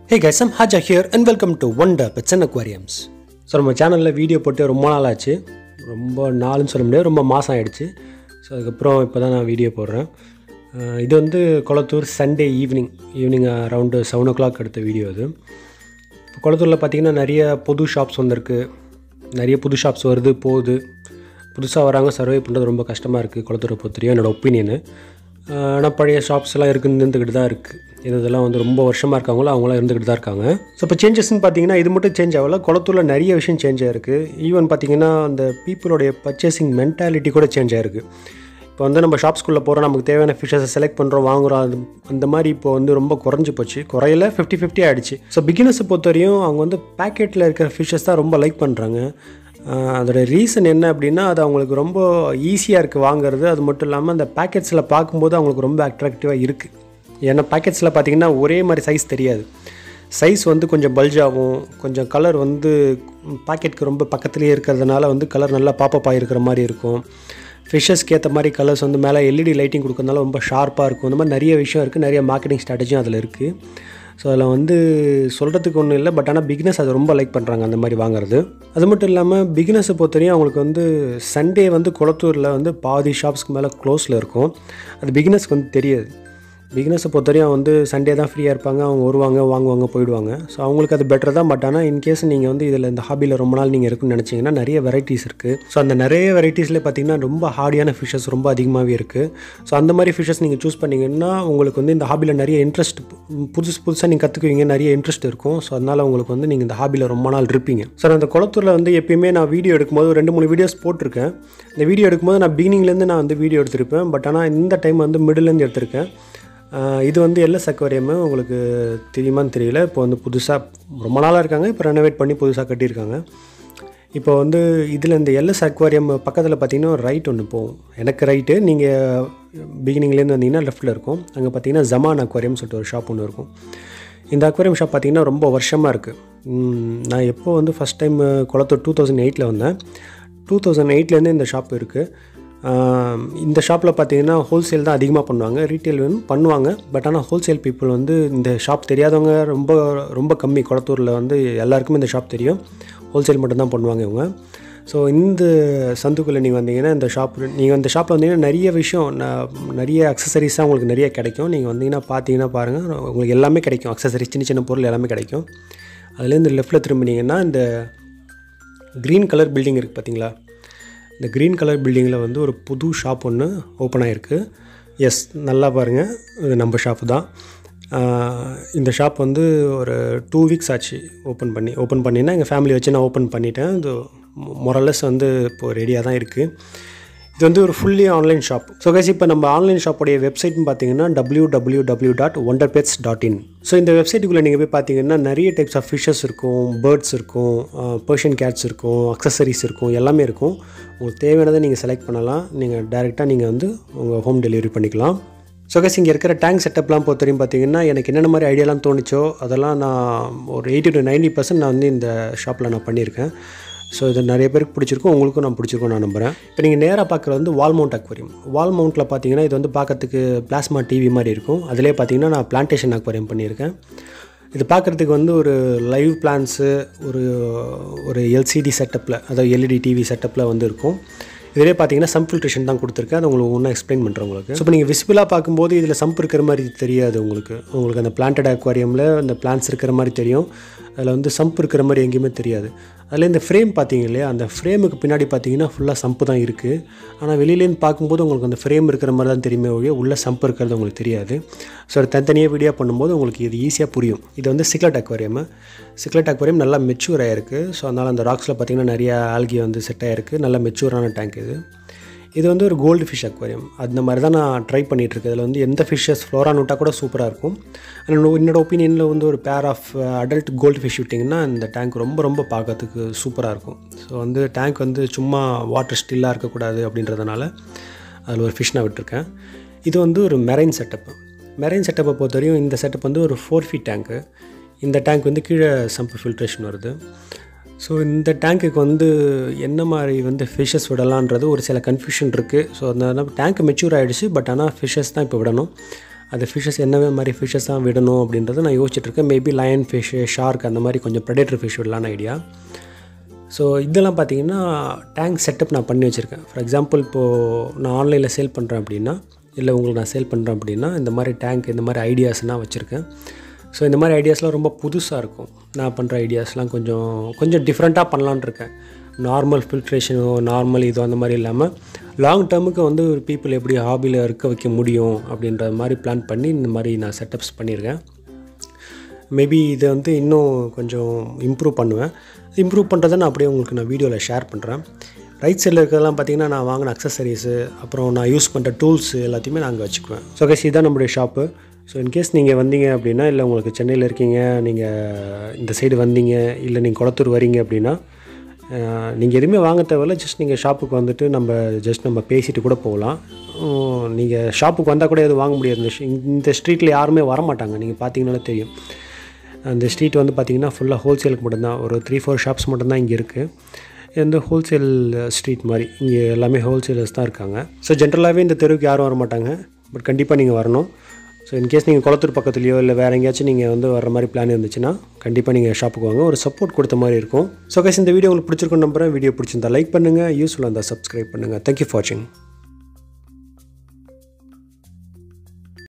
hey guys I'm Haja here and welcome to wonder pets and aquariums so நம்ம சேனலில் video போட்டு ரொம்ப நாள் ஆச்சு ரொம்ப நாள்னு சொல்ல முடியாது ரொம்ப மாதம் ஆயிடுச்சு ஸோ அதுக்கப்புறம் இப்போ தான் நான் வீடியோ போடுறேன் அஹ் இது வந்து Kolathur Sunday evening evening around seven o'clock எடுத்த வீடியோ அது இப்போ கொளத்தூரில் பார்த்தீங்கன்னா நிறைய புது ஷாப்ஸ் வந்திருக்கு நிறைய புது ஷாப்ஸ் வருது போகுது புதுசாக வராங்க சர்வே பண்ணுறது ரொம்ப கஷ்டமாக இருக்குது குளத்தூரை பொறுத்தவரையும் என்னோடய ஒப்பீனியனு ஆனால் பழைய ஷாப்ஸ் எல்லாம் இருக்குன்னு இருந்துக்கிட்டு தான் இருக்குது இது இதெல்லாம் வந்து ரொம்ப வருஷமாக இருக்காங்களோ அவங்களாம் இருந்துக்கிட்டு தான் இருக்காங்க ஸோ இப்போ சேஞ்சஸ்ன்னு பார்த்தீங்கன்னா இது மட்டும் சேஞ்ச் ஆகல குளத்தூரில் நிறைய விஷயம் சேஞ்ச் ஆயிருக்கு ஈவன் பார்த்தீங்கன்னா அந்த பீப்புளுடைய பர்ச்சேசிங் மென்டாலிட்டி கூட சேஞ்ச் ஆயிருக்கு இப்போ வந்து நம்ம ஷாப்ஸ்குள்ளே போகிறோம் நமக்கு தேவையான ஃபிஷ்ஷஸை செலக்ட் பண்ணுறோம் வாங்குறோம் அது அந்த மாதிரி இப்போ வந்து ரொம்ப குறைஞ்சி போச்சு குறையில ஃபிஃப்டி ஃபிஃப்டி ஆகிடுச்சு ஸோ பிகினர்ஸை பொறுத்தவரையும் அவங்க வந்து பேக்கெட்டில் இருக்கிற ஃபிஷ்ஷஸ் தான் ரொம்ப லைக் பண்ணுறாங்க அதோட ரீசன் என்ன அப்படின்னா அது அவங்களுக்கு ரொம்ப ஈஸியாக இருக்குது வாங்குறது அது மட்டும் இல்லாமல் அந்த பேக்கெட்ஸில் பார்க்கும்போது அவங்களுக்கு ரொம்ப அட்ராக்டிவாக இருக்குது ஏன்னா பேக்கெட்ஸில் பார்த்தீங்கன்னா ஒரே மாதிரி சைஸ் தெரியாது சைஸ் வந்து கொஞ்சம் பல்ஜாகும் கொஞ்சம் கலர் வந்து பாக்கெட்டுக்கு ரொம்ப பக்கத்துலேயே இருக்கிறதுனால வந்து கலர் நல்லா பாப்பப் ஆகிருக்கிற மாதிரி இருக்கும் ஃபிஷ்ஷஸ்க்கு ஏற்ற மாதிரி கலர்ஸ் வந்து மேலே எல்இடி லைட்டிங் கொடுக்கறதுனால ரொம்ப ஷார்ப்பாக இருக்கும் இந்த மாதிரி நிறைய விஷயம் இருக்குது நிறைய மார்க்கெட்டிங் ஸ்ட்ராட்டஜியும் அதில் இருக்குது ஸோ அதில் வந்து சொல்கிறதுக்கு ஒன்றும் இல்லை பட் ஆனால் பிகினஸ் அதை ரொம்ப லைக் பண்ணுறாங்க அந்த மாதிரி வாங்குறது அது மட்டும் இல்லாமல் பிகினஸை பொறுத்தவரையும் அவங்களுக்கு வந்து சண்டே வந்து குளத்தூரில் வந்து பாதி ஷாப்ஸ்க்கு மேலே க்ளோஸில் இருக்கும் அது பிகினஸ்க்கு வந்து தெரியாது பிகினஸை பொறுத்தவரையும் வந்து சண்டே தான் ஃப்ரீயாக இருப்பாங்க அவங்க வருவாங்க வாங்குவாங்க போயிடுவாங்க ஸோ அவங்களுக்கு அது பெட்டர் தான் பட் ஆனால் இன்கேஸ் நீங்கள் வந்து இதில் இந்த ஹாபியில் ரொம்ப நாள் நீங்கள் இருக்குன்னு நினச்சிங்கன்னா நிறைய வெரைட்டிஸ் இருக்குது ஸோ அந்த நிறைய வெரைட்டிஸில் பார்த்தீங்கன்னா ரொம்ப ஹார்டியான ஃபிஷ்ஷஸ் ரொம்ப அதிகமாகவே இருக்குது ஸோ அந்த மாதிரி ஃபிஷ்ஷஸ் நீங்கள் சூஸ் பண்ணிங்கன்னா உங்களுக்கு வந்து இந்த ஹாபியில் நிறைய இன்ட்ரெஸ்ட் புதுசு புதுசாக நீங்கள் கற்றுக்குவீங்க நிறைய இன்ட்ரெஸ்ட் இருக்கும் ஸோ அதனால் உங்களுக்கு வந்து நீங்கள் இந்த ஹாபியில் ரொம்ப நாள் இருப்பீங்க ஸோ அந்த குளத்தூரில் வந்து எப்பயுமே நான் வீடியோ எடுக்கும்போது ஒரு ரெண்டு மூணு வீடியோஸ் போட்டிருக்கேன் இந்த வீடியோ எடுக்கும்போது நான் பிகினிங்லேருந்து நான் வந்து வீடியோ எடுத்திருப்பேன் பட் ஆனால் இந்த டைம் வந்து மிடிலேருந்து எடுத்திருக்கேன் ஆஹ் இது வந்து எல்எஸ் அக்வாரியமு உங்களுக்கு தெரியுமான்னு தெரியல இப்போ வந்து புதுசாக ரொம்ப நாளாக இருக்காங்க இப்போ ரெனோவேட் பண்ணி புதுசாக கட்டியிருக்காங்க இப்போ வந்து இதில் இந்த எல்எஸ் அக்வாரியம் பக்கத்தில் பார்த்தீங்கன்னா ஒரு ரைட் ஒன்று போகும் எனக்கு ரைட்டு நீங்கள் பிகினிங்லேருந்து வந்தீங்கன்னா லெஃப்ட்டில் இருக்கும் அங்கே பார்த்தீங்கன்னா ஜமான் அக்வாரியம் சொல்லிட்டு ஒரு ஷாப் ஒன்று இருக்கும் இந்த அக்வாரியம் ஷாப் பார்த்தீங்கன்னா ரொம்ப வருஷமாக இருக்குது நான் எப்போ வந்து first time Kulathur two thousand எயிட்டில் வந்தேன் டூ தௌசண்ட் எயிட்லேருந்து இந்த ஷாப் இருக்குது ஆஹ் இந்த ஷாப்பில் பார்த்தீங்கன்னா ஹோல்சேல் தான் அதிகமாக பண்ணுவாங்க ரீட்டைல் வந்து பண்ணுவாங்க பட் ஆனால் ஹோல்சேல் பீப்புள் வந்து இந்த ஷாப் தெரியாதவங்க ரொம்ப ரொம்ப கம்மி குளத்தூரில் வந்து எல்லாருக்குமே இந்த ஷாப் தெரியும் ஹோல்சேல் மட்டும்தான் பண்ணுவாங்க இவங்க ஸோ இந்த சந்துக்குள்ளே நீங்கள் வந்தீங்கன்னா இந்த ஷாப் நீங்கள் இந்த ஷாப்பில் வந்தீங்கன்னா நிறைய விஷயம் ந- நிறைய அக்சசரிஸாக உங்களுக்கு நிறைய கிடைக்கும் நீங்கள் வந்தீங்கன்னா பார்த்தீங்கன்னா பாருங்கள் உங்களுக்கு எல்லாமே கிடைக்கும் அக்சசரிஸ் சின்ன சின்ன பொருள் எல்லாமே கிடைக்கும் அதுலேருந்து லெஃப்ட்டில் திரும்பினீங்கன்னா இந்த க்ரீன் கலர் பில்டிங் இருக்குது பார்த்தீங்களா இந்த க்ரீன் கலர் பில்டிங்கில் வந்து ஒரு புது ஷாப் ஒன்று ஓப்பன் ஆகிருக்கு எஸ் நல்லா பாருங்கள் இது நம்ம ஷாப்பு தான் ஆஹ் இந்த ஷாப் வந்து ஒரு டூ வீக்ஸ் ஆச்சு ஓப்பன் பண்ணி ஓப்பன் பண்ணினா எங்கள் ஃபேமிலி வச்சு நான் ஓப்பன் பண்ணிட்டேன் இது மொரலஸ் வந்து இப்போது ரெடியாக தான் இருக்குது இது வந்து ஒரு fully online shop so guys இப்போ நம்ம ஆன்லைன் ஷாப்போடைய வெப்சைட்னு பார்த்தீங்கன்னா W W W dot wonder pets dot in so இந்த வெப்சைட்டுக்குள்ளே நீங்கள் போய் பார்த்தீங்கன்னா நிறைய டைப்ஸ் ஆஃப் ஃபிஷ்ஷஸ் இருக்கும் பேர்ட்ஸ் இருக்கும் பர்ஷியன் கேட்ஸ் இருக்கும் அக்சசரிஸ் இருக்கும் எல்லாமே இருக்கும் உங்களுக்கு தேவையானதை நீங்கள் செலக்ட் பண்ணலாம் நீங்கள் டேரெக்டாக நீங்கள் வந்து உங்கள் ஹோம் டெலிவரி பண்ணிக்கலாம் ஸோ கைஸ் இங்கே இருக்கிற டேங்க் செட்டப்லாம் பொறுத்தவரையும் பார்த்தீங்கன்னா எனக்கு என்னென்ன மாதிரி ஐடியாலாம் தோணுச்சோ அதெல்லாம் நான் ஒரு எயிட்டி டு நைன்ட்டி பர்சன்ட் நான் வந்து இந்த ஷாப்பில் நான் பண்ணியிருக்கேன் ஸோ இது நிறைய பேருக்கு பிடிச்சிருக்கும் உங்களுக்கும் நான் பிடிச்சிருக்கும் நான் நம்புகிறேன் இப்போ நீங்கள் நேராக பார்க்குறது வந்து வால் மவுண்ட் அக்வாரியம் வால் மவுண்ட்டில் பார்த்தீங்கன்னா இது வந்து பார்க்கறதுக்கு பிளாஸ்மா டிவி மாதிரி இருக்கும் அதிலே பார்த்தீங்கன்னா நான் பிளான்டேஷன் அக்வாரியம் பண்ணியிருக்கேன் இது பார்க்குறதுக்கு வந்து ஒரு லைவ் பிளான்ஸு ஒரு ஒரு எல்சிடி செட்டப்பில் அதாவது எல்இடி டிவி செட்டப்பில் வந்து இருக்கும் இதிலே பார்த்தீங்கன்னா சம்ப் ஃபில்ட்ரேஷன் தான் கொடுத்துருக்கேன் அது உங்களுக்கு ஒன்றா எக்ஸ்பிளைன் பண்ணுறேன் உங்களுக்கு ஸோ இப்போ நீங்கள் விசிபிளாக பார்க்கும்போது இதில் சம்ப் இருக்கிற மாதிரி தெரியாது உங்களுக்கு உங்களுக்கு அந்த பிளான்டட் அக்வாரியமில் அந்த பிளான்ஸ் இருக்கிற மாதிரி தெரியும் அதில் வந்து சம்ப் இருக்கிற மாதிரி எங்கேயுமே தெரியாது அதில் இந்த ஃப்ரேம் பார்த்தீங்க இல்லையா அந்த ஃப்ரேமுக்கு பின்னாடி பார்த்தீங்கன்னா ஃபுல்லாக சம்பு தான் இருக்குது ஆனால் வெளியிலேருந்து பார்க்கும்போது உங்களுக்கு அந்த ஃப்ரேம் இருக்கிற மாதிரி தான் தெரியுமே ஒழிய உள்ள சம்ப் இருக்கிறது உங்களுக்கு தெரியாது ஸோ அது தனித்தனியாக வீடியோ பண்ணும்போது உங்களுக்கு இது ஈஸியாக புரியும் இது வந்து சிக்லட் அக்வாரியம் சிக்லட் அக்வாரியம் நல்லா மெச்சூர் ஆகிருக்கு ஸோ அதனால் அந்த ராக்ஸில் பார்த்தீங்கன்னா நிறைய ஆல்கி வந்து செட் ஆகிருக்கு நல்ல மெச்சூரான டேங்க் இது இது வந்து ஒரு கோல்டு ஃபிஷ் அக்வாரியம் அந்த மாதிரி தான் நான் ட்ரை பண்ணிகிட்ருக்கேன் இதில் வந்து எந்த ஃபிஷ்ஷஸ் ஃப்ளோரான் விட்டால் கூட சூப்பராக இருக்கும் ஆனால் என்னோட ஒப்பீனியனில் வந்து ஒரு pair of adult gold fish விட்டிங்கன்னா இந்த டேங்க் ரொம்ப ரொம்ப பார்க்கறதுக்கு சூப்பராக இருக்கும் ஸோ வந்து டேங்க் வந்து சும்மா வாட்டர் ஸ்டில்லாக இருக்கக்கூடாது அப்படின்றதுனால அதில் ஒரு ஃபிஷ் நான் விட்டுருக்கேன் இது வந்து ஒரு மெரைன் செட்டப்பு மெரைன் செட்டப்பை பொறுத்தவரையும் இந்த செட்டப் வந்து ஒரு ஃபோர் ஃபீட் டேங்க்கு இந்த டேங்க் வந்து கீழே சம்பு ஃபில்ட்ரேஷன் வருது ஸோ இந்த டேங்க்குக்கு வந்து என்ன மாதிரி வந்து ஃபிஷ்ஷஸ் விடலான்றது ஒரு சில கன்ஃபியூஷன் இருக்குது ஸோ அதனால டேங்க் மெச்சூர் ஆகிடுச்சு பட் ஆனால் ஃபிஷ்ஷஸ் தான் இப்போ விடணும் அந்த ஃபிஷ்ஷஸ் என்ன மாதிரி ஃபிஷ்ஷஸ் தான் விடணும் அப்படின்றத நான் யோசிச்சுட்டு இருக்கேன் மேபி லயன் ஃபிஷ்ஷு ஷார்க் அந்த மாதிரி கொஞ்சம் ப்ரெடேட்டர் ஃபிஷ் விடலான்னு ஐடியா ஸோ இதெல்லாம் பார்த்தீங்கன்னா டேங்க் செட்டப் நான் பண்ணி வச்சுருக்கேன் ஃபார் எக்ஸாம்பிள் இப்போது நான் ஆன்லைனில் சேல் பண்ணுறேன் அப்படின்னா இல்லை உங்களுக்கு நான் சேல் பண்ணுறேன் அப்படின்னா இந்த மாதிரி டேங்க் இந்த மாதிரி ஐடியாஸ்லாம் வச்சுருக்கேன் ஸோ இந்த மாதிரி ஐடியாஸ்லாம் ரொம்ப புதுசாக இருக்கும் நான் பண்ணுற ஐடியாஸ்லாம் கொஞ்சம் கொஞ்சம் டிஃப்ரெண்ட்டாக பண்ணலான்னு இருக்கேன் நார்மல் ஃபில்ட்ரேஷனோ நார்மல் இதோ அந்த மாதிரி இல்லாமல் லாங் டேர்முக்கு வந்து ஒரு பீப்புள் எப்படி ஹாபியில் இருக்க வைக்க முடியும் அப்படின்ற மாதிரி பிளான் பண்ணி இந்த மாதிரி நான் செட்டப்ஸ் பண்ணியிருக்கேன் மேபி இதை வந்து இன்னும் கொஞ்சம் இம்ப்ரூவ் பண்ணுவேன் இம்ப்ரூவ் பண்ணுறதை நான் அப்படியே உங்களுக்கு நான் வீடியோவில் ஷேர் பண்ணுறேன் ரைட் சைடில் இருக்கிறதெல்லாம் பார்த்தீங்கன்னா நான் வாங்கின அக்சசரிஸு அப்புறம் நான் யூஸ் பண்ணுற டூல்ஸ் எல்லாத்தையுமே நான் அங்கே வச்சுக்குவேன் ஸோ கேஸ் இதுதான் நம்மளுடைய ஷாப்பு ஸோ இன்கேஸ் நீங்கள் வந்தீங்க அப்படின்னா இல்லை உங்களுக்கு சென்னையில் இருக்கீங்க நீங்கள் இந்த சைடு வந்தீங்க இல்லை நீங்கள் குளத்தூர் வரீங்க அப்படின்னா நீங்கள் எதுவுமே வாங்க தேவையில்ல ஜஸ்ட் நீங்கள் ஷாப்புக்கு வந்துட்டு நம்ம ஜஸ்ட் நம்ம பேசிட்டு கூட போகலாம் நீங்கள் ஷாப்புக்கு வந்தால் கூட எதுவும் வாங்க முடியாது இந்த ஷ்- இந்த ஸ்ட்ரீட்டில் யாருமே வர மாட்டாங்க நீங்கள் பார்த்தீங்கனாலே தெரியும் அந்த ஸ்ட்ரீட் வந்து பார்த்திங்கன்னா ஃபுல்லாக ஹோல்சேலுக்கு மட்டும்தான் ஒரு த்ரீ ஃபோர் ஷாப்ஸ் மட்டும்தான் இங்கே இருக்குது இது வந்து ஹோல்சேல் ஸ்ட்ரீட் மாதிரி இங்கே எல்லாமே ஹோல்சேலர்ஸ் தான் இருக்காங்க ஸோ ஜென்ரலாகவே இந்த தெருவுக்கு யாரும் வர மாட்டாங்க பட் கண்டிப்பாக நீங்கள் வரணும் ஸோ இன்கேஸ் நீங்கள் குளத்தூர் பக்கத்துலையோ இல்லை வேறு எங்கேயாச்சும் நீங்கள் வந்து வர மாதிரி பிளான் இருந்துச்சுன்னா கண்டிப்பாக நீங்கள் ஷாப்புக்கு வாங்க ஒரு சப்போர்ட் கொடுத்த மாதிரி இருக்கும் ஸோ கைஸ் இந்த வீடியோ உங்களுக்கு பிடிச்சிருக்கும் நம்புறேன் வீடியோ பிடிச்சிருந்தா லைக் பண்ணுங்கள் யூஸ்ஃபுல்லாக இருந்தால் சப்ஸ்கிரைப் பண்ணுங்கள் தேங்க்யூ ஃபார் வாட்சிங்